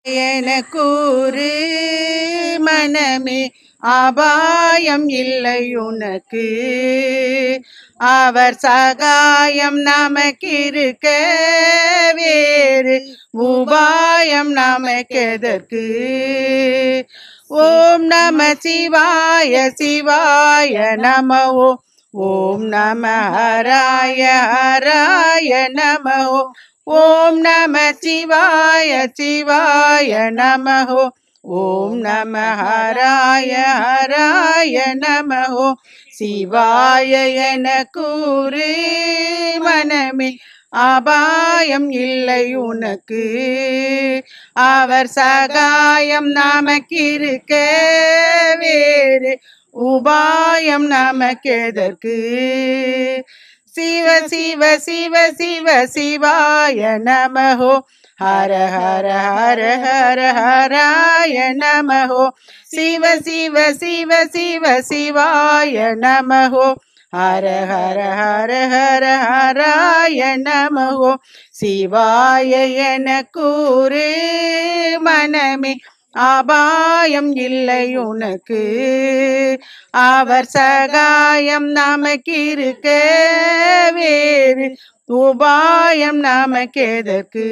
என கூறு மனமே அபாயம் இல்லை உனக்கு அவர் சகாயம் நமக்கிருக்க வேறு உபாயம் நமக்கெதற்கு ஓம் நம சிவாய சிவாய நம ஓ ஓம் நம ஹராய ஹராய நம ஓ ஓம் நம சிவாய சிவாய நம ஓ ஓம் நம ஹராய ஹராய நம ஓ சிவாய என கூறு மனமே அபாயம் இல்லை உனக்கு அவர் சகாயம் நமக்கிருக்க வேறு உபாயம் நமக்கெதற்கு சிவ சிவ சிவ சிவ சிவாய நமஹோ ஹர ஹர ஹர ஹர ஹராய நமஹோ சிவ சிவ சிவ சிவ சிவாய நமஹோ ஹர ஹர ஹர ஹர ஹராய நமஹோ சிவாய என கூறு மனமே அபாயம் இல்லை உனக்கு அவர் சகாயம் நமக்கிருக்க வேறு உபாயம் நமக்கெதற்கு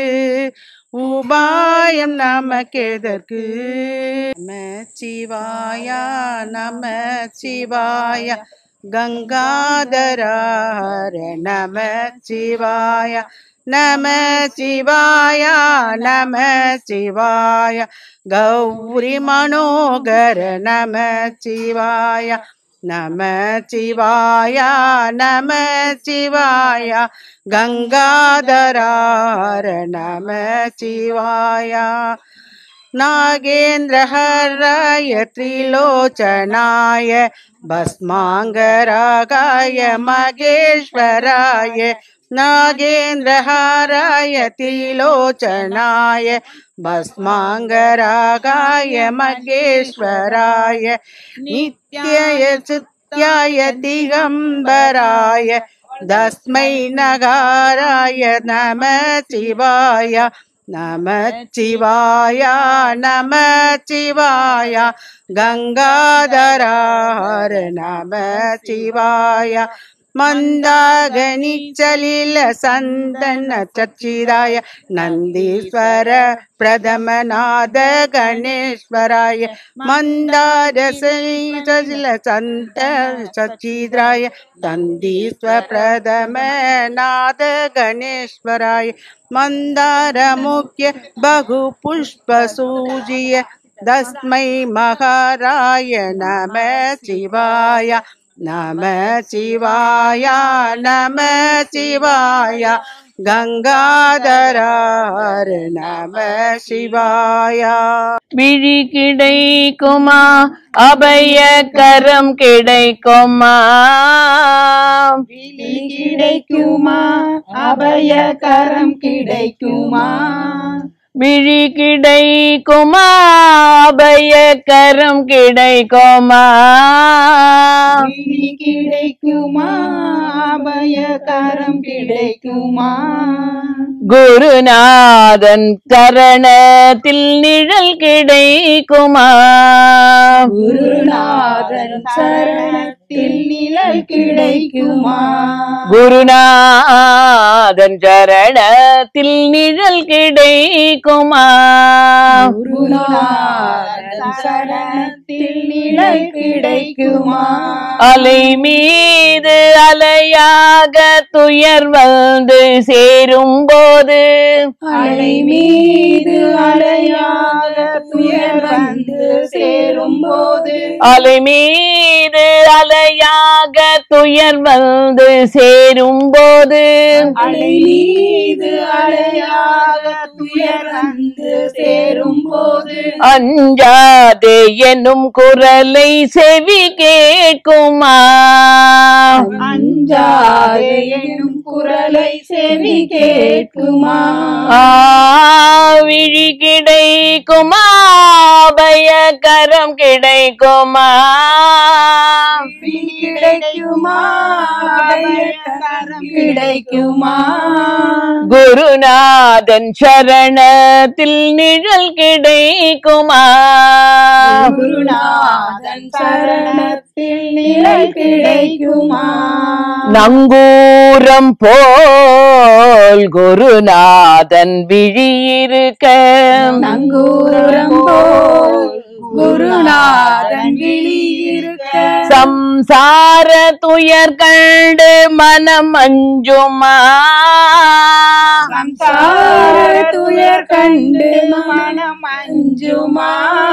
உபாயம் நமக்கெதற்கு நம சிவாயா நம சிவாய கங்காதரார நம சிவாய நம சிவாய நம சிவாய கௌரி மனோகர நம சிவாய நம சிவாய நம சிவாய கங்காதரார நம சிவாய नागेन्द्रहराय त्रिलोचनाय भस्माङ्गरागाय मगेश्वराय नागेन्द्रहाराय त्रिलोचनाय भस्माङ्गरागाय मगेश्वराय नित्याय चित्याय दिगम्बराय तस्मै नगाराय नमः शिवाय नमः शिवाय नमः शिवाय गङ्गाधरार नमः शिवाय मन्दागनिचलिल सन्दन चचिराय नन्दीश्वर प्रथमनाद गणेश्वराय मन्दारसलिल सन्त चचिद्राय नन्दीश्वर प्रथमनाद गणेश्वराय मन्दारमुख्य बहुपुष्पसूजिय तस्मै महाराय नमः शिवाय नमः शिवाय नमः शिवाय गङ्गाधरार नमः शिवाय விழி கிடைக்குமா அபய கரம் கிடைக்குமா விழி கிடைக்குமா அபயகரம் கிடைக்குமா விழி கிடைக்குமா அபய கரம் கிடைக்குமா விழி கிடைக்குமா அபயகரம் கிடைக்குமா குருநாதன் சரணத்தில் நிழல் கிடைக்குமா குருநாதன் சரணத்தில் நிழல் கிடைக்குமா குருநாதன் சரணத்தில் நிழல் கிடைக்குமா குருநாதன் சரணத்தில் நிழல் கிடைக்குமா அலை மீது அலையாக துயர் வந்து சேரும் போது அலை மீது அலையாக துயர் வந்து சேரும் போது அலை மீது அலையாக துயர் வந்து சேரும் போது அலை மீது அலையாக துயர் வந்து சேரும் போது அஞ்சாதே என்னும் குரலை செவி கேட்குமா அஞ்சாதே எனும் குரலை செவி கேட்குமா விழி கிடைக்குமா பயகரம் கிடைக்குமா பின் கிடைக்குமா அபயகரம் கிடைக்குமா குருநாதன் சரணத்தில் நிழல் கிடைக்குமா குருநாதன் சரணத்தில் நிழல் கிடைக்குமா நங்கூரம் போல் குருநாதன் விழியிருக்க நங்கூரம் போல் குருநாதன் விழியிருக்க சம்சார துயர் கண்டு மனம் அஞ்சுமா சம்சார துயர் கண்டு மனம் அஞ்சுமா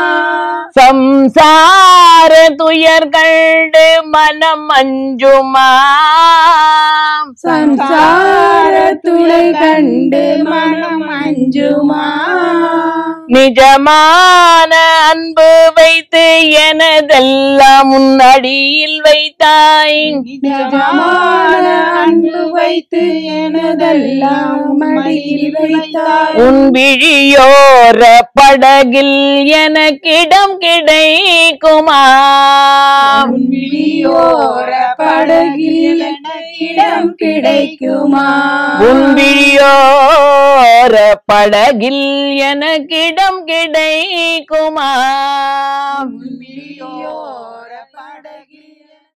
சம்சார துயர் கண்டு மனம் அஞ்சுமா சம்சார துளை கண்டு மனம் அஞ்சுமா நிஜமான அன்பு வைத்து எனதெல்லாம் முன்னடியில் வைத்தாய் நிஜமான அன்பு வைத்து எனதெல்லாம் மடியில் வைத்தாய் உன் விழியோர படகில் எனக்கிடம் கிடைக்குமா உன் விழியோர படகில் இடம் கிடைக்குமா உன் விழியோர படகில் எனக்கிடம் கிடைக்குமா உன் விழியோர